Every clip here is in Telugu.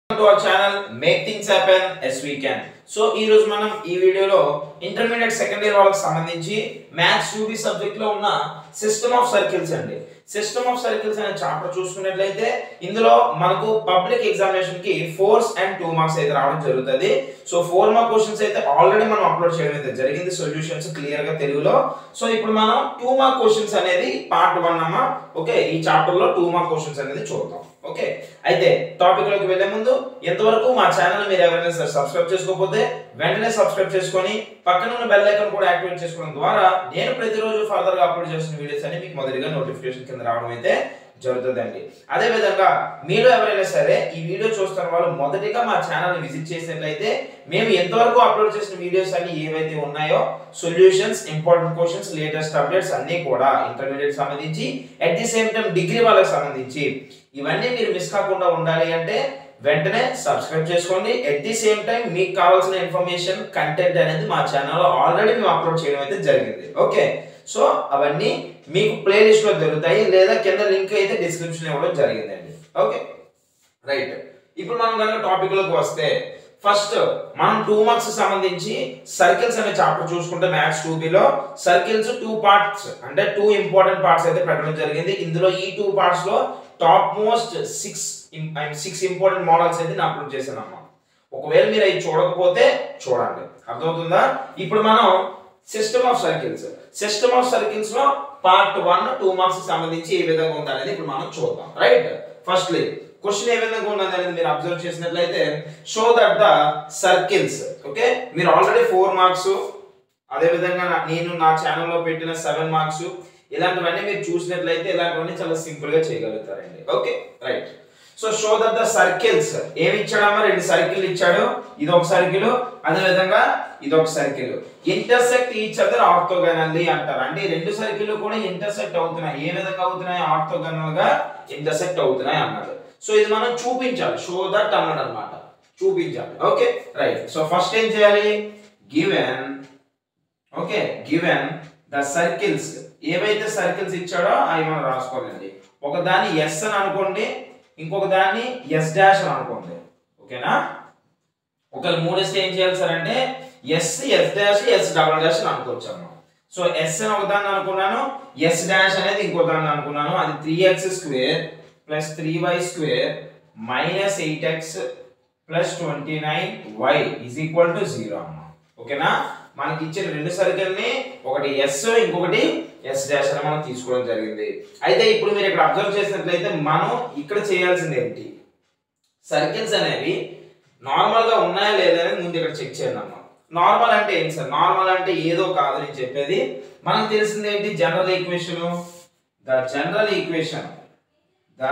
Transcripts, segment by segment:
To our channel make things happen as we can so ఈ రోజు మనం ఈ వీడియోలో ఇంటర్మీడియట్ సెకండ్ ఇయర్ వాళ్ళకి సంబంధించి మ్యాథ్స్ యూబీ సబ్జెక్ట్ లో ఉన్న సిస్టమ్ ఆఫ్ సర్కిల్స్ అండి సిస్టమ్ ఆఫ్ సర్కిల్స్ అనే చాప్టర్ చూసుకున్నట్లయితే ఇందులో మనకు పబ్లిక్ ఎగ్జామినేషన్ కి ఫోర్స్ అండ్ టూ మార్క్స్ అయితే రావడం జరుగుతుంది సో ఫోర్ మార్క్ క్వశ్చన్స్ అయితే ఆల్రెడీ మనం అప్లోడ్ చేయడం అయితే జరిగింది సొల్యూషన్స్ క్లియర్ గా తెలుగులో సో ఇప్పుడు మనం టూ మార్క్ క్వశ్చన్స్ అనేది పార్ట్ వన్ అమ్మ ఓకే ఈ చాప్టర్ లో టూ మార్క్ క్వశ్చన్స్ అనేది చూద్దాం ఓకే అయితే టాపిక్ లోకి వెళ్లే ముందు ఎంతవరకు మా ఛానల్ మీరు ఎవరైనా సరే సబ్స్క్రైబ్ చేసుకోకపోతే వెంటనే సబ్స్క్రైబ్ చేసుకొని పక్కన ఉన్న బెల్ ఐకాన్ కూడా యాక్టివేట్ చేసుకోవడం ద్వారా నేను ప్రతిరోజు ఫర్దర్ గా అప్లోడ్ చేసిన వీడియోస్ అన్ని మీకు మొదటిగా నోటిఫికేషన్ కింద రావడం అయితే జరుగుతుందండి అదే విధంగా మీరు ఎవరైనా సరే ఈ వీడియో చూస్తున్న వాళ్ళు మొదటిగా మా ఛానల్ విజిట్ చేసినట్లయితే మేము ఎంతవరకు అప్లోడ్ చేసిన వీడియోస్ అన్ని ఏవైతే ఉన్నాయో solutions important questions latest updates అన్ని కూడా ఇంటర్మీడియట్ సంబంధించి at the same time degree వాళ్ళకి సంబంధించి ఇవన్నీ మీరు మిస్ కాకుండా ఉండాలి అంటే వెంటనే సబ్స్క్రైబ్ చేసుకోండి ఎట్ ది సేమ్ టైం మీకు కావాల్సిన ఇన్ఫర్మేషన్ కంటెంట్ అనేది మా ఛానల్లో ఆల్రెడీ మేము అప్లోడ్ చేయడం అయితే జరిగింది ఓకే సో అవన్నీ మీకు ప్లేలిస్ట్ లో దొరుకుతాయి లేదా కింద లింక్ అయితే డిస్క్రిప్షన్ ఇవ్వడం జరిగిందండి ఓకే రైట్ ఇప్పుడు మనం కనుక టాపిక్ లోకి వస్తే ఫస్ట్ మనం టూ మార్క్స్ సంబంధించి సర్కిల్స్ అనే చాప్టర్ చూసుకుంటే మ్యాథ్స్ టూ లో సర్కిల్స్ టూ పార్ట్స్ అంటే టూ ఇంపార్టెంట్ పార్ట్స్ అయితే పెట్టడం జరిగింది ఇందులో ఈ టూ పార్ట్స్ లో top most six six important models అయితే నేను అప్లోడ్ చేశాను అమ్మా ఒకవేళ మీరు అవి చూడకపోతే చూడండి అర్థమవుతుందా ఇప్పుడు మనం system of circles system of circles లో పార్ట్ వన్ టూ మార్క్స్ సంబంధించి ఏ విధంగా ఉంది అనేది ఇప్పుడు మనం చూద్దాం రైట్ ఫస్ట్లీ క్వశ్చన్ ఏ విధంగా ఉన్నది అనేది మీరు అబ్జర్వ్ చేసినట్లయితే show that the circles okay మీరు ఆల్రెడీ ఫోర్ మార్క్స్ అదే విధంగా నా- నేను నా ఛానల్లో పెట్టిన సెవెన్ మార్క్స్ ఇలాంటివన్నీ మీరు చూసినట్లయితే ఇలాంటివన్నీ చాలా సింపుల్ గా చేయగలుగుతారండి okay right so show that the circles ఏమి ఇచ్చాడమ్మా రెండు సర్కిల్ ఇచ్చాడు ఇది ఒక సర్కిల్ అదే విధంగా ఇది ఒక circle intersect each other orthogonally అంటారు అంటే ఈ రెండు సర్కిల్ కూడా ఇంటర్సెక్ట్ అవుతున్నాయి ఏ విధంగా అవుతున్నాయి ఆర్థోగనల్ గా ఇంటర్సెక్ట్ అవుతున్నాయి అన్నాడు సో ఇది మనం చూపించాలి షో దట్ అన్నాడు అనమాట చూపించాలి ఓకే రైట్ సో ఫస్ట్ ఏం చేయాలి given okay given the circles ఏవైతే సర్కిల్స్ ఇచ్చాడో అవి మనం రాసుకోవాలండి ఒక దాన్ని ఎస్ అని అనుకోండి ఇంకొక దాన్ని ఎస్ డాష్ అని అనుకోండి ఓకేనా ఒకవేళ మూడేస్తే ఏం చేయాలి సార్ అంటే S yes dash S double dash అని అనుకోవచ్చు అమ్మా సో ఎస్ అని ఒక దాన్ని అనుకున్నాను ఎస్ డాష్ అనేది ఇంకో దాన్ని అనుకున్నాను అది three x square plus three y square minus eight x plus twenty nine y is equal to zero అమ్మ ఓకేనా మనకి ఇచ్చిన రెండు సర్కిల్ ని ఒకటి ఎస్ ఇంకొకటి ఎస్ డాష్ అని మనం తీసుకోవడం జరిగింది అయితే ఇప్పుడు మీరు ఇక్కడ అబ్జర్వ్ చేసినట్లయితే మనం ఇక్కడ చేయాల్సింది ఏంటి సర్కిల్స్ అనేవి నార్మల్ గా ఉన్నాయా లేదా అనేది ముందు ఇక్కడ చెక్ చేయండి అమ్మా నార్మల్ అంటే ఏంటి సార్ నార్మల్ అంటే ఏదో కాదు నేను చెప్పేది మనకు తెలిసింది ఏంటి general equation the general equation the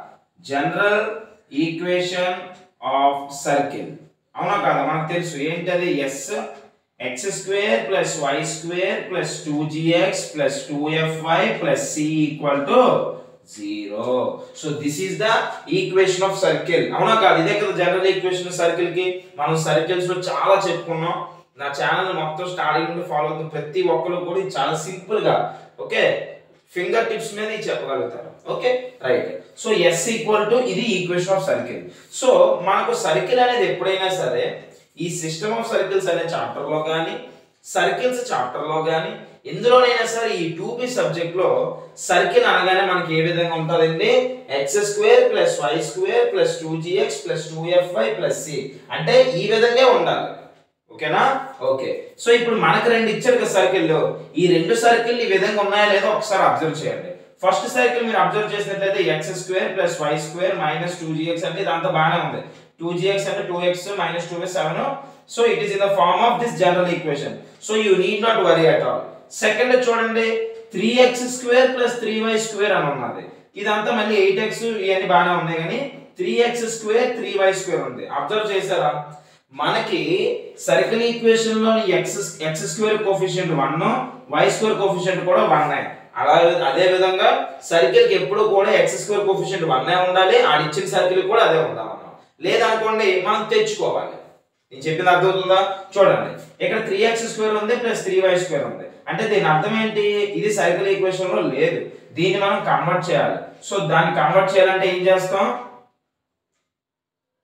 general equation of circle అవునా కాదా మనకు తెలుసు ఏంటది S x square plus y square plus two g x plus two f y plus c equal to zero so this is the equation of circle అవునా కాదు ఇదే కదా జనరల్ ఈక్వేషన్ సర్కిల్ కి మనం సర్కిల్స్ లో చాలా చెప్పుకున్నాం నా ఛానల్ మొత్తం స్టార్టింగ్ నుండి ఫాలో అవుతున్న ప్రతి ఒక్కరు కూడా ఇది చాలా సింపుల్ గా ఓకే ఫింగర్ టిప్స్ మీద ఇది చెప్పగలుగుతారు okay right so S equal to ఇది ఈక్వేషన్ ఆఫ్ సర్కిల్ సో మనకు సర్కిల్ అనేది ఎప్పుడైనా సరే ఈ సిస్టమ్ ఆఫ్ సర్కిల్స్ అనే చాప్టర్ లో కానీ సర్కిల్స్ చాప్టర్ లో కానీ ఎందులోనైనా సరే ఈ టూ బి సబ్జెక్ట్ లో సర్కిల్ అనగానే మనకి ఏ విధంగా ఉంటుందండి x square plus y square plus two g x plus two f y plus c అంటే ఈ విధంగా ఉండాలి ఓకేనా ఓకే సో ఇప్పుడు మనకు రెండు ఇచ్చారు కదా సర్కిల్ ఈ రెండు సర్కిల్ ఈ విధంగా ఉన్నాయా లేదో ఒకసారి అబ్జర్వ్ చేయండి ఫస్ట్ సర్కిల్ మీరు అబ్జర్వ్ చేసినట్లయితే x square plus y square minus two g x అంటే ఇదంతా బాగానే ఉంది టూ జిఎక్స్ అంటే two x minus two seven so it is in the form of this general equation so you need not worry at all second చూడండి three x square plus three y square అని ఉన్నది ఇదంతా మళ్ళీ ఎయిట్ ఎక్స్ ఇవన్నీ బాగానే ఉన్నాయి కానీ three x square three y square ఉంది అబ్జర్వ్ చేశారా మనకి సర్కిల్ ఈక్వేషన్ లో x x square coefficient one y square coefficient కూడా వన్ అలా అదే విధంగా సర్కిల్ కి ఎప్పుడు కూడా ఎక్స్ స్క్వేర్ కోఫిషియంట్ వన్ ఉండాలి ఆ ఇచ్చిన సర్కిల్ కూడా అదే ఉండాలన్నమాట లేదనుకోండి మనం తెచ్చుకోవాలి నేను చెప్పింది అర్థమవుతుందా చూడండి ఇక్కడ త్రీ ఎక్స్ స్క్వేర్ ఉంది ప్లస్ త్రీ వై స్క్వేర్ ఉంది అంటే దీని అర్థం ఏంటి ఇది సర్కిల్ ఈక్వేషన్ లో లేదు దీన్ని మనం కన్వర్ట్ చేయాలి సో దాన్ని కన్వర్ట్ చేయాలంటే ఏం చేస్తాం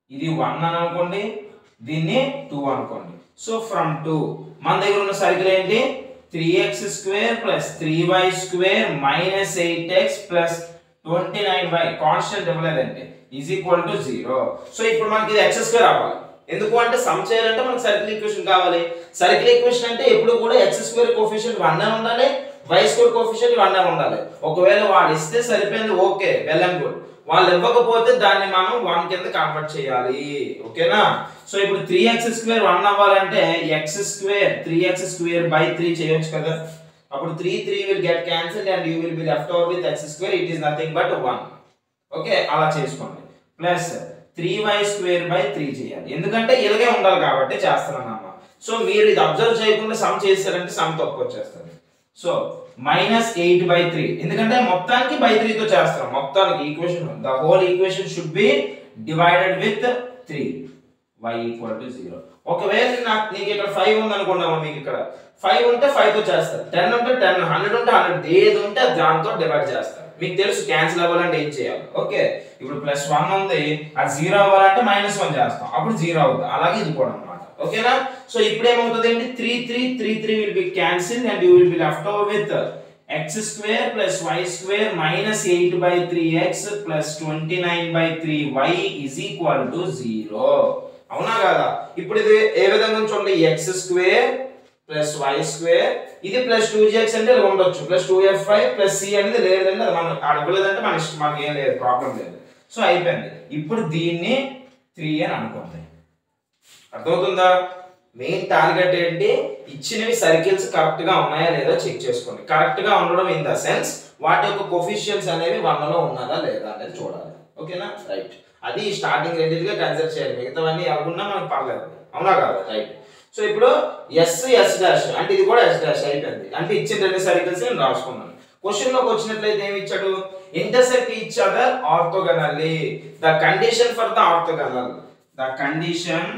ఇది వన్ అని అనుకోండి దీన్ని టూ అనుకోండి సో ఫ్రమ్ టూ మన దగ్గర ఉన్న సర్కిల్ ఏంటి three x square plus three y square minus eight x plus twenty nine y constant ఇవ్వలేదండి is equal to zero so ఇప్పుడు మనకి ఇది ఎక్స్ స్క్వేర్ అవ్వాలి ఎందుకు అంటే సమ్ చేయాలంటే మనకి సర్కిల్ ఈక్వేషన్ కావాలి సర్కిల్ ఈక్వేషన్ అంటే ఎప్పుడు కూడా ఎక్స్ స్క్వేర్ కోఫిషియంట్ వన్ అని ఉండాలి వై స్క్వేర్ కోఫిషియంట్ వన్ అని ఉండాలి ఒకవేళ వాడు ఇస్తే సరిపోయింది ఓకే వెల్ అండ్ గుడ్ వాళ్ళు ఇవ్వకపోతే దాన్ని మనం వన్ కింద కన్వర్ట్ చేయాలి ఓకేనా సో ఇప్పుడు త్రీ ఎక్స్ స్క్వేర్ వన్ అవ్వాలంటే x square three x square by three చేయొచ్చు కదా అప్పుడు three three will get cancel and you will be left over with x square it is nothing but one okay అలా చేసుకోండి plus three y square by three చేయాలి ఎందుకంటే ఇలాగే ఉండాలి కాబట్టి చేస్తున్నాను అమ్మ సో మీరు ఇది అబ్జర్వ్ చేయకుండా సమ్ చేశారంటే సమ్ తక్కువ వచ్చేస్తుంది so minus eight by three ఎందుకంటే మొత్తానికి బై త్రీతో చేస్తాం మొత్తానికి equation the whole equation should be divided with three y equal to zero ఒకవేళ నాకు నీకు ఇక్కడ ఫైవ్ ఉంది అనుకున్నాము మీకు ఇక్కడ ఫైవ్ ఉంటే ఫైవ్ తో చేస్తారు టెన్ ఉంటే టెన్ హండ్రెడ్ ఉంటే హండ్రెడ్ ఏది ఉంటే దాంతో డివైడ్ చేస్తారు మీకు తెలుసు క్యాన్సిల్ అవ్వాలంటే ఏం చేయాలి ఓకే ఇప్పుడు ప్లస్ వన్ ఉంది అది జీరో అవ్వాలంటే మైనస్ వన్ చేస్తాం అప్పుడు జీరో అవుతుంది అలాగే ఇది కూడా అనమాట ఓకేనా సో ఇప్పుడు ఏమవుతుంది ఏంటి three three three three will be cancel and you will be left over with x square plus y square minus eight by three x plus twenty nine by three y is equal to zero అవునా కదా ఇప్పుడు ఇది ఏ విధంగా చూడండి x square plus y square ఇది ప్లస్ టూ జిఎక్స్ అంటే ఇలా ఉండొచ్చు plus two f five plus c అనేది లేదంటే అది మనం అడగలేదంటే మన ఇష్టం మనకి ఏం లేదు ప్రాబ్లం లేదు సో అయిపోయింది ఇప్పుడు దీన్ని త్రీ అని అనుకోండి అర్థమవుతుందా మెయిన్ టార్గెట్ ఏంటి ఇచ్చినవి సర్కిల్స్ కరెక్ట్ గా ఉన్నాయా లేదా చెక్ చేసుకోండి కరెక్ట్ గా ఉండడం ఇన్ ద సెన్స్ వాటి యొక్క కొఫిషియన్స్ అనేవి వన్ లో ఉన్నదా లేదా అనేది చూడాలి ఓకేనా రైట్ అది స్టార్టింగ్ రెండింటిగా కన్సిడర్ చేయాలి మిగతావన్నీ ఎవరున్నా మనకు పర్లేదు అవునా కాదు రైట్ సో ఇప్పుడు ఎస్ ఎస్ డాష్ అంటే ఇది కూడా ఎస్ డాష్ అయిపోయింది అంటే ఇచ్చిన రెండు సర్కిల్స్ నేను రాసుకున్నాను క్వశ్చన్ లోకి వచ్చినట్లయితే ఏమి ఇచ్చాడు intersect each other orthogonally the condition for the orthogonal the condition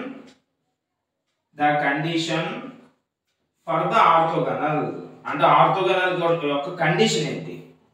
the condition for the orthogonal అంటే ఆర్థోగనల్ యొక్క కండిషన్ ఏంటి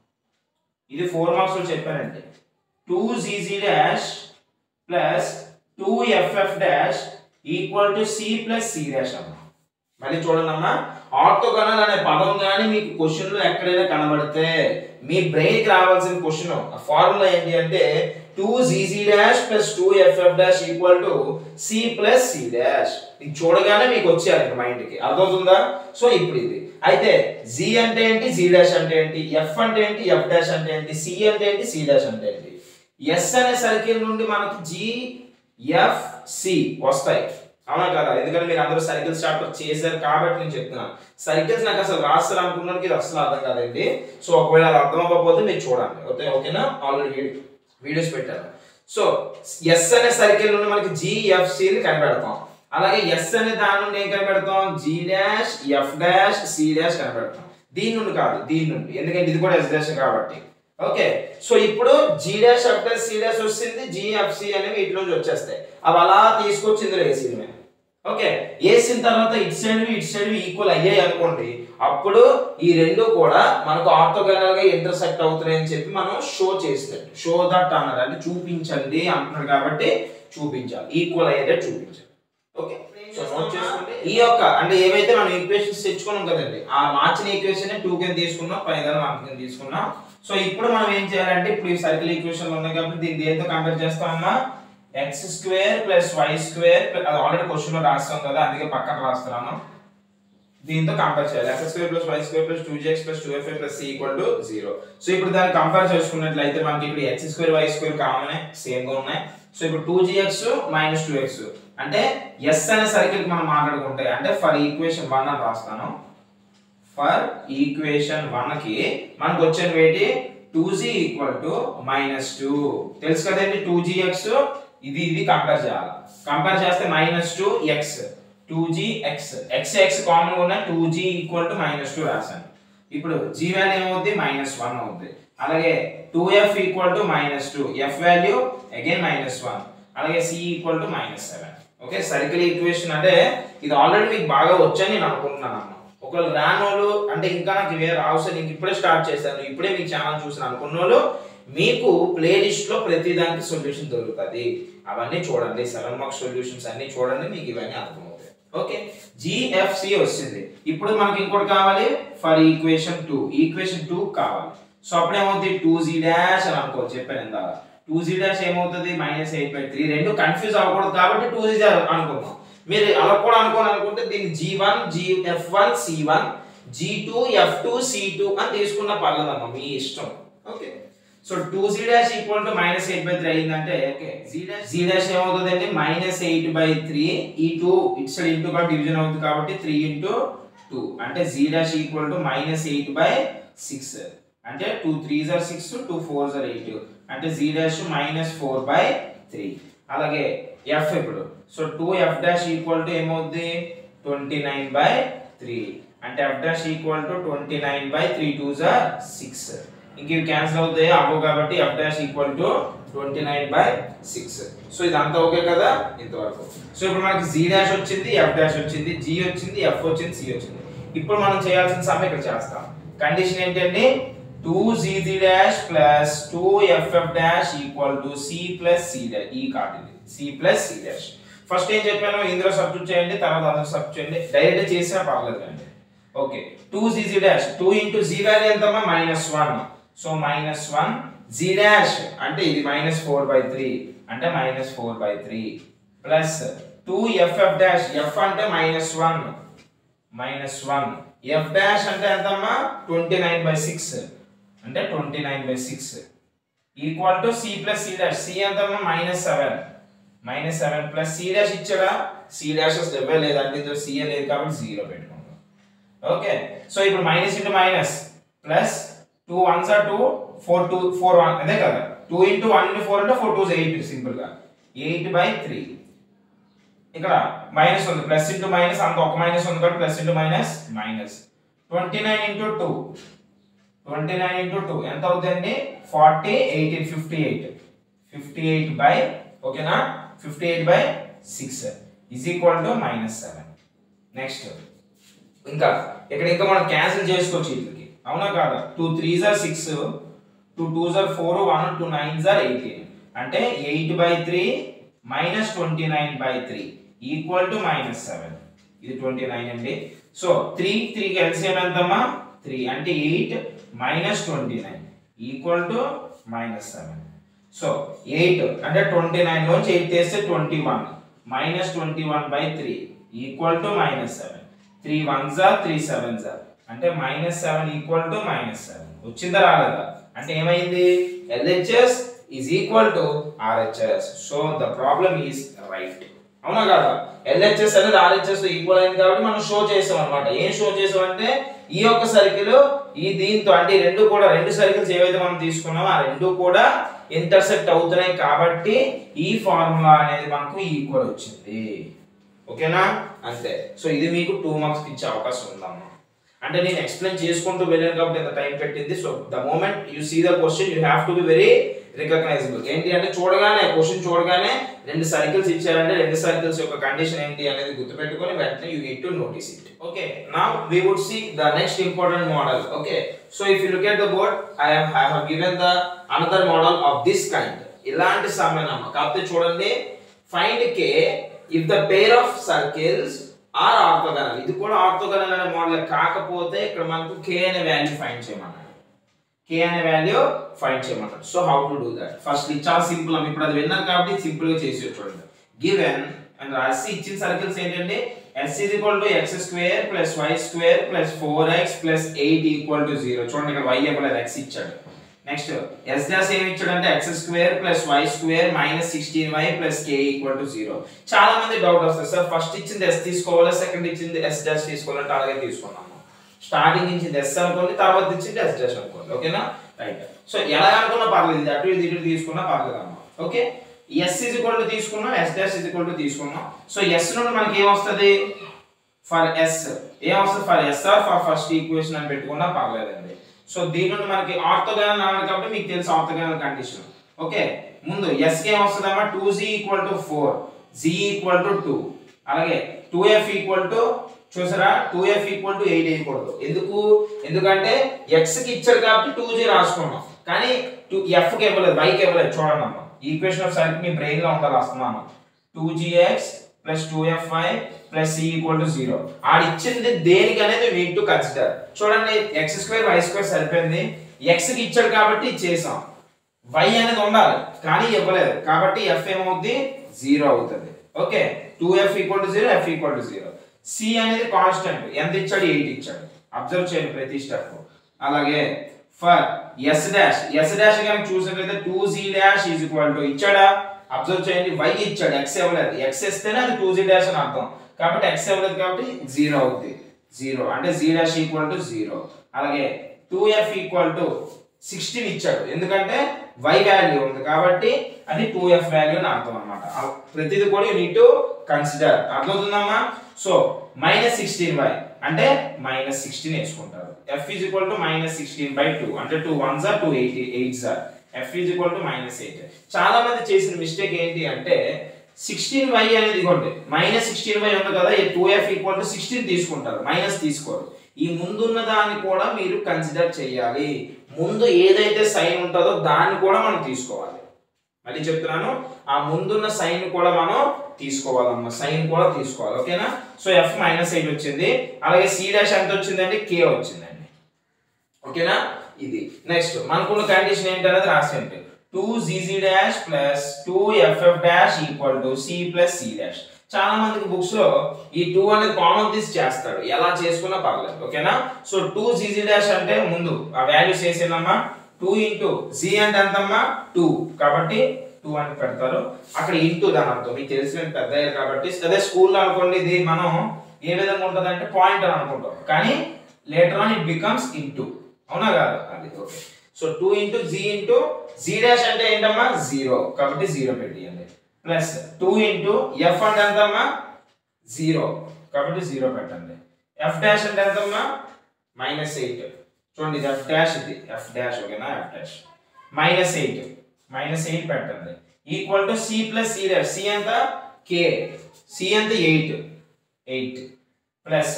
ఇది ఫోర్ మార్క్స్ లో చెప్పారంటే two g g dash plus two f f dash equal to c plus c dash అమ్మా మళ్ళీ చూడండి అమ్మా ఆర్థోగనల్ అనే పదం కానీ మీకు క్వశ్చన్ లో ఎక్కడైనా కనబడితే మీ బ్రెయిన్ కి రావాల్సిన క్వశ్చన్ ఆ ఫార్ములా ఏంటి అంటే two g g dash plus two f f dash equal to c plus c dash ఇది చూడగానే మీకు వచ్చేయాలి మైండ్ కి అర్థమవుతుందా సో ఇప్పుడు ఇది అయితే జీ అంటే ఏంటి జీ డాష్ అంటే ఏంటి ఎఫ్ అంటే ఏంటి ఎఫ్ డాష్ అంటే ఏంటి సి అంటే ఏంటి సి డాష్ అంటే ఏంటి ఎస్ అనే సర్కిల్ నుండి మనకి జి ఎఫ్ సి వస్తాయి అవునా కదా ఎందుకంటే మీరు అందరూ సర్కిల్స్ చాప్టర్ చేశారు కాబట్టి నేను చెప్తున్నాను సర్కిల్స్ నాకు అసలు రాస్తారు అనుకున్నానికి ఇది అసలు అర్థం కాదండి సో ఒకవేళ అది అర్థం అవ్వకపోతే మీరు చూడండి ఓకే ఓకేనా ఆల్రెడీ వీడియోస్ పెట్టాను సో ఎస్ అనే సర్కిల్ నుండి మనకి జిఎఫ్సి ని కనిపెడతాం అలాగే ఎస్ అనే దాని నుండి ఏం కనిపెడతాం g dash f dash c dash కనిపెడతాం దీని నుండి కాదు దీని నుండి ఎందుకంటే ఇది కూడా ఎస్ డాష్ కాబట్టి ఓకే సో ఇప్పుడు g dash f dash c dash వచ్చింది జిఎఫ్సి అనేవి వీటిలోంచి వచ్చేస్తాయి అవి అలా తీసుకొచ్చి ఇందులో వేసింది మేము ఓకే వేసిన తర్వాత ఇటు సైడ్ ఇటు సైడ్ ఈక్వల్ అయ్యాయి అనుకోండి అప్పుడు ఈ రెండు కూడా మనకు ఆర్థోగనల్ గా ఇంటర్సెక్ట్ అవుతున్నాయి అని చెప్పి మనం షో చేసినట్టు షో దట్ అన్నారు అంటే చూపించండి అంటున్నారు కాబట్టి చూపించాలి ఈక్వల్ అయ్యేదే చూపించాలి ఓకే సో నోట్ చేసుకోండి ఈ యొక్క అంటే ఏవైతే మనం ఈక్వేషన్స్ తెచ్చుకున్నాం కదండి ఆ మార్చిన ఈక్వేషన్ టూ కింద తీసుకున్నాం పైన వన్ కింద తీసుకున్నాం సో ఇప్పుడు మనం ఏం చేయాలంటే ఇప్పుడు ఈ సర్కిల్ ఈక్వేషన్ ఉన్నాయి కాబట్టి దీన్ని దేంతో కంపేర్ చేస్తామమ్మా x square plus y square అది ఆల్రెడీ క్వశ్చన్ లో రాస్తాం కదా అందుకే పక్కన రాస్తున్నాను దీంతో కంపేర్ చేయాలి x square plus y square plus two x plus two f plus c equal to zero so ఇప్పుడు దాన్ని కంపేర్ చేసుకున్నట్లయితే మనకి ఇప్పుడు x square y square common same గా ఉన్నాయి సో ఇప్పుడు two x minus two x అంటే ఎస్ అనే సర్కిల్ మనం మాట్లాడుకుంటే అంటే ఫర్ ఈక్వేషన్ వన్ అని రాస్తాను ఫర్ ఈక్వేషన్ వన్ కి మనకు వచ్చిన వేటి two g equal to minus two తెలుసు కదండి టూ జీ ఎక్స్ ఇది ఇది కంపేర్ చేయాలి కంపేర్ చేస్తే minus two x two g x x x common ఉన్న two g equal to minus two రాశాను ఇప్పుడు జీ వాల్యూ ఏమవుద్ది మైనస్ వన్ అవుద్ది అలాగే two f equal to minus two f value again minus one అలాగే c equal to minus seven okay circle equation అంటే ఇది ఆల్రెడీ మీకు బాగా వచ్చని నేను అనుకుంటున్నాను అన్న ఒకవేళ రాని వాళ్ళు అంటే ఇంకా నాకు ఇవే రావు సార్ నీకు ఇప్పుడే స్టార్ట్ చేశాను ఇప్పుడే మీ ఛానల్ చూసిన అనుకున్న వాళ్ళు మీకు ప్లేలిస్ట్ లో ప్రతి దానికి సొల్యూషన్ దొరుకుతుంది అవన్నీ చూడండి సెవెన్ మార్క్స్ సొల్యూషన్స్ అన్ని చూడండి మీకు ఇవన్నీ అర్థమవుతాయి ఓకే జిఎఫ్సి వచ్చింది ఇప్పుడు మనకి ఇంకోటి కావాలి for equation two equation two కావాలి సో అప్పుడు ఏమవుతుంది టూ జీ డాష్ అని అనుకో చెప్పాను ఇందాక టూ జీ డాష్ ఏమవుతుంది మైనస్ ఎయిట్ బై త్రీ రెండు కన్ఫ్యూజ్ అవ్వకూడదు కాబట్టి టూ జీ అనుకున్నాం మీరు అలా కూడా అనుకోని అనుకుంటే దీన్ని g one g f one c one g two f two c two అని తీసుకున్న పర్లేదమ్మా మీ ఇష్టం okay so two g dash equal to minus eight by three అయిందంటే okay g dash g dash ఏమవుతుంది అంటే మైనస్ ఎయిట్ బై త్రీ ఈ టూ ఇట్ సైడ్ ఇంటూ గా డివిజన్ అవుతుంది కాబట్టి త్రీ ఇంటూ టూ అంటే g dash equal to minus eight by six అంటే టూ త్రీ జార్ సిక్స్ టూ ఫోర్ జార్ ఎయిట్ అంటే g dash minus four by three అలాగే ఎఫ్ ఇప్పుడు so two f dash equal to ఏమవుద్ది ట్వంటీ నైన్ బై త్రీ అంటే f dash equal to twenty nine by three two జార్ సిక్స్ ఇంక ఇవి క్యాన్సిల్ అవుతాయి అవ్వవు కాబట్టి f dash equal to twenty nine by six so ఇదంతా ఓకే కదా ఇంతవరకు సో ఇప్పుడు మనకి జీ డాష్ వచ్చింది ఎఫ్ డాష్ వచ్చింది జీ వచ్చింది ఎఫ్ వచ్చింది సి వచ్చింది ఇప్పుడు మనం చేయాల్సిన సమ్ ఇక్కడ చేస్తాం కండిషన్ ఏంటండి two g g dash plus two f f dash equal to c plus c dash ఈ కార్డ్ ఇది c plus c dash first ఏం చెప్పాను ఇందులో సబ్స్టిట్యూట్ చేయండి తర్వాత అందులో సబ్స్టిట్యూట్ చేయండి డైరెక్ట్ చేసినా పర్లేదు అండి okay two g g dash two into g value ఎంతమ్మా minus one so minus one g dash అంటే ఇది మైనస్ ఫోర్ బై త్రీ అంటే minus four by three plus two f f dash f అంటే minus one minus one f dash అంటే ఎంతమ్మా ట్వంటీ నైన్ బై సిక్స్ అంటే twenty nine by six equal to c plus c dash c ఎంతమ్మా minus seven minus seven plus c dash ఇచ్చాడా సి డాష్ ఇవ్వలేదు లేదు అంటే ఇందులో సిఏ లేదు కాబట్టి జీరో పెట్టుకుందాం ఓకే సో ఇప్పుడు minus into minus plus two ones are two four two four one అదే కదా two into one into four అంటే ఫోర్ టూ ఎయిట్ సింపుల్ గా ఎయిట్ బై త్రీ ఇక్కడ మైనస్ ఉంది ప్లస్ ఇంటూ మైనస్ అంత ఒక మైనస్ ఉంది కాబట్టి plus into minus minus twenty nine into two twenty nine into two ఎంత అవుతుందండి forty eighteen fifty eight fifty eight by ఓకేనా fifty eight by six is equal to minus seven next ఇంకా ఇక్కడ ఇంకా మనం క్యాన్సిల్ చేసుకోవచ్చు వీటికి అవునా కాదా టూ త్రీ జార్ సిక్స్ టూ టూ జార్ ఫోర్ వన్ టూ నైన్ జార్ ఎయిటీన్ అంటే eight by three minus twenty nine by three equal to minus seven ఇది ట్వంటీ నైన్ అండి సో త్రీ త్రీకి ఎల్సిఎం ఎంతమ్మా త్రీ అంటే eight minus twenty nine equal to minus seven so eight అంటే ట్వంటీ నైన్ నుంచి ఎయిట్ తీస్తే twenty one minus twenty one by three equal to minus seven three one జా త్రీ సెవెన్ జా అంటే minus seven equal to minus seven వచ్చిందా రాలేదా అంటే ఏమైంది LHS is equal to RHS so the problem is right అవునా కదా ఎల్హెచ్ఎస్ అనేది ఆర్హెచ్ఎస్ తో ఈక్వల్ అయింది కాబట్టి మనం షో చేసాం అనమాట ఏం షో చేసాం అంటే ఈ యొక్క సర్కిల్ ఈ దీంతో అంటే ఈ రెండు కూడా రెండు సర్కిల్స్ ఏవైతే మనం తీసుకున్నామో ఆ రెండు కూడా ఇంటర్సెక్ట్ అవుతున్నాయి కాబట్టి ఈ ఫార్ములా అనేది మనకు ఈక్వల్ వచ్చింది ఓకేనా అంతే సో ఇది మీకు టూ మార్క్స్ ఇచ్చే అవకాశం ఉందమ్మా అంటే నేను ఎక్స్ప్లెయిన్ చేసుకుంటూ వెళ్ళాను కాబట్టి ఇంత టైం పెట్టింది so the moment you see the question you have to be very recognizable ఏంటి అంటే చూడగానే క్వశ్చన్ చూడగానే రెండు సర్కిల్స్ ఇచ్చారంటే రెండు సర్కిల్స్ యొక్క కండిషన్ ఏంటి అనేది గుర్తుపెట్టుకొని వెంటనే you need to notice it okay now we would see the next important model okay so if you look at the board I have I have given the another model of this kind ఇలాంటి సమయనమ్మ కాకపోతే చూడండి find k if the pair of circles are orthogonal ఇది కూడా ఆర్థోగనల్ అనే మోడల్ కాకపోతే ఇక్కడ మనకు కే అనే వాల్యూ ఫైండ్ చేయమన్నాడు కే అనే వాల్యూ ఫైండ్ చేయమన్నాడు so how to do that first ఇది చాలా సింపుల్ అమ్మ ఇప్పుడు అది విన్నాను కాబట్టి సింపుల్ గా చేసి చూడండి గివెన్ అండ్ రాసి ఇచ్చిన సర్కిల్స్ ఏంటంటే s is equal to x square plus y square plus four x plus eight equal to zero చూడండి ఇక్కడ వై ఇవ్వలేదు ఎక్స్ ఇచ్చాడు నెక్స్ట్ ఎస్ డాష్ ఏమి ఇచ్చాడంటే x square plus y square minus sixteen y plus k equal to zero చాలా మంది డౌట్ వస్తుంది సార్ ఫస్ట్ ఇచ్చింది ఎస్ తీసుకోవాలా సెకండ్ ఇచ్చింది ఎస్ డాష్ తీసుకోవాలంటే అలాగే తీసుకున్నాము స్టార్టింగ్ ఇచ్చింది ఎస్ అనుకోండి తర్వాత ఇచ్చింది ఎస్ డాష్ అనుకోండి ఓకేనా రైట్ సో ఎలా అనుకున్నా పర్లేదు ఇది అటు ఇది ఇటు తీసుకున్నా పర్లేదు అమ్మా okay s is equal to తీసుకున్నాం s dash is equal to తీసుకున్నాం సో ఎస్ నుండి మనకి ఏం వస్తుంది ఫర్ ఎస్ ఏం వస్తుంది for s or for first equation అని పెట్టుకున్నా పర్లేదండి సో దీని నుండి మనకి ఆర్థోగనల్ అన్నాడు కాబట్టి మీకు తెలుసు ఆర్థోగనల్ కండిషన్ ఓకే ముందు ఎస్ కి ఏం వస్తుందమ్మా two g equal to four g equal to two అలాగే టూ ఎఫ్ ఈక్వల్ టు చూసారా two f equal to eight వేయకూడదు ఎందుకు ఎందుకంటే ఎక్స్ కి ఇచ్చాడు కాబట్టి టూ జీ రాసుకున్నాం కానీ టూ ఎఫ్కి ఇవ్వలేదు వైకి ఇవ్వలేదు చూడండి అమ్మా ఈక్వేషన్ ఆఫ్ సర్కిల్ మీ బ్రెయిన్ లో ఉండాలి వస్తున్నాను two g x plus two f y plus c equal to zero ఆడు ఇచ్చింది దేనికి అనేది నీడ్ టు కన్సిడర్ చూడండి ఎక్స్ స్క్వేర్ వై స్క్వేర్ సరిపోయింది ఎక్స్ కి ఇచ్చాడు కాబట్టి చేసాం వై అనేది ఉండాలి కానీ ఇవ్వలేదు కాబట్టి ఎఫ్ ఏమవుద్ది జీరో అవుతుంది okay two f equal to zero f equal to zero c అనేది కాన్స్టెంట్ ఎంత ఇచ్చాడు ఎయిట్ ఇచ్చాడు అబ్జర్వ్ చేయండి ప్రతి స్టెప్ అలాగే for s dash s dash కనుక చూసినట్లయితే two g dash is equal to ఇచ్చాడా అబ్జర్వ్ చేయండి వై ఇచ్చాడు ఎక్స్ ఇవ్వలేదు ఎక్స్ ఇస్తేనే అది టూ జీ డాష్ అని అర్థం కాబట్టి ఎక్స్ ఇవ్వలేదు కాబట్టి జీరో అవుద్ది జీరో అంటే g dash equal to zero అలాగే two f equal to sixteen ఇచ్చాడు ఎందుకంటే వై వాల్యూ ఉంది కాబట్టి అది టూ ఎఫ్ వాల్యూ అని అర్థం అనమాట ప్రతిది కూడా యూ నీడ్ టు కన్సిడర్ అర్థమవుతుందమ్మా సో మైనస్ సిక్స్టీన్ వై అంటే మైనస్ సిక్స్టీన్ వేసుకుంటారు f is equal to minus sixteen by two అంటే టూ వన్ జార్ టూ ఎయిట్ ఎయిట్ జార్ f is equal to minus eight చాలా మంది చేసిన మిస్టేక్ ఏంటి అంటే సిక్స్టీన్ వై అనేది ఇవ్వండి మైనస్ సిక్స్టీన్ వై ఉంది కదా ఈ two f equal to sixteen తీసుకుంటారు మైనస్ తీసుకోరు ఈ ముందున్న దాన్ని కూడా మీరు కన్సిడర్ చేయాలి ముందు ఏదైతే సైన్ ఉంటుందో దాన్ని కూడా మనం తీసుకోవాలి మళ్ళీ చెప్తున్నాను ఆ ముందున్న సైన్ కూడా మనం తీసుకోవాలమ్మా సైన్ కూడా తీసుకోవాలి ఓకేనా సో ఎఫ్ మైనస్ ఎయిట్ వచ్చింది అలాగే సి డాష్ ఎంత వచ్చిందండి కే వచ్చిందండి ఓకేనా ఇది నెక్స్ట్ మనకున్న కండిషన్ ఏంటనేది రాసేయండి two g g dash plus two f f dash equal to c plus c dash చాలా మందికి బుక్స్ లో ఈ టూ అనేది కామన్ తీసి చేస్తాడు ఎలా చేసుకున్నా పర్లేదు ఓకేనా సో టూ జీజీ డాష్ అంటే ముందు ఆ వాల్యూస్ వేసేనమ్మా టూ ఇంటూ జీ అంటే ఎంతమ్మా టూ కాబట్టి టూ అని పెడతారు అక్కడ ఇంటూ దాని అర్థం మీకు తెలిసిన పెద్ద అయ్యారు కాబట్టి అదే స్కూల్లో అనుకోండి ఇది మనం ఏ విధంగా ఉంటుంది అంటే పాయింట్ అని అనుకుంటాం కానీ later on it becomes into అవునా కాదు అది okay so two into g into g dash అంటే ఏంటమ్మా జీరో కాబట్టి జీరో పెట్టియండి ప్లస్ టూ ఇంటూ ఎఫ్ అంటే ఎంతమ్మా జీరో కాబట్టి జీరో పెట్టండి ఎఫ్ డాష్ అంటే ఎంతమ్మా మైనస్ ఎయిట్ చూడండి ఇది ఎఫ్ డాష్ ఇది ఎఫ్ డాష్ ఓకేనా f dash minus eight minus eight పెట్టండి equal to c plus c dash c ఎంత కే సి ఎంత eight eight plus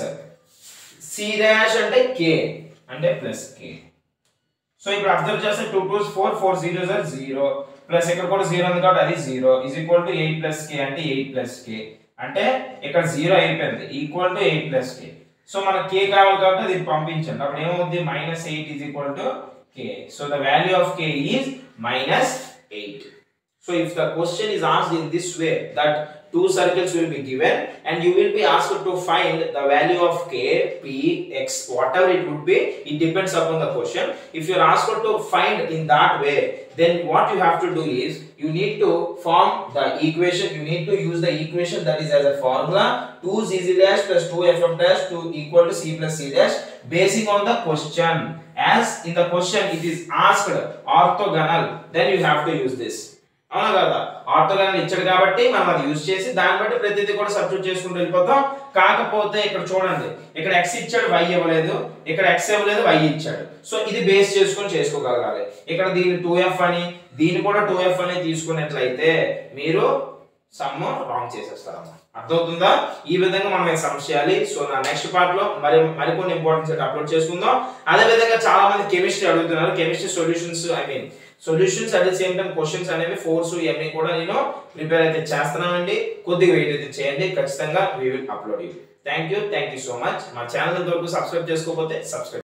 c dash అంటే కే అంటే ప్లస్ కే సో ఇప్పుడు అబ్జర్వ్ చేస్తే two twos four four zero sir zero plus ఇక్కడ కూడా జీరో ఉంది కాబట్టి అది zero is equal to eight plus k అంటే ఎయిట్ ప్లస్ కే అంటే ఇక్కడ జీరో అయిపోయింది equal to eight plus k so మనకి కే కావాలి కాబట్టి అది పంపించండి అప్పుడు ఏమవుద్ది minus eight is equal to k so the value of k is minus eight So if the question is asked in this way that two circles will be given and you will be asked to find the value of k, p, x, whatever it would be, it depends upon the question. If you are asked to find in that way, then what you have to do is you need to form the equation, you need to use the equation that is as a formula 2 cz dash plus 2 ff dash to equal to c plus c dash basing on the question. As in the question it is asked orthogonal, then you have to use this. అవునా కదా ఆర్థోగోనల్ ఇచ్చాడు కాబట్టి మనం అది యూజ్ చేసి దాన్ని బట్టి ప్రతిదీ కూడా సబ్స్టిట్యూట్ చేసుకుంటూ వెళ్ళిపోతాం కాకపోతే ఇక్కడ చూడండి ఇక్కడ ఎక్స్ ఇచ్చాడు వై ఇవ్వలేదు ఇక్కడ ఎక్స్ ఇవ్వలేదు వై ఇచ్చాడు సో ఇది బేస్ చేసుకొని చేసుకోగలగాలి ఇక్కడ దీన్ని టూ ఎఫ్ అని దీన్ని కూడా టూ ఎఫ్ అని తీసుకున్నట్లయితే మీరు సమ్ రాంగ్ చేసేస్తారు అర్థమవుతుందా ఈ విధంగా మనం ఈ సమ్ చేయాలి సో నా నెక్స్ట్ పార్ట్ లో మరి మరికొన్ని ఇంపార్టెన్స్ అప్లోడ్ చేసుకుందాం అదే విధంగా చాలా మంది కెమిస్ట్రీ అడుగుతున్నారు chemistry solutions I mean solutions at the same time questions అనేవి ఫోర్స్ ఇవన్నీ కూడా నేను ప్రిపేర్ అయితే చేస్తున్నానండి కొద్దిగా వెయిట్ అయితే చేయండి ఖచ్చితంగా we will upload you thank you thank you so much మా ఛానల్ ఇంతవరకు సబ్స్క్రైబ్ చేసుకోకపోతే సబ్స్క్రైబ్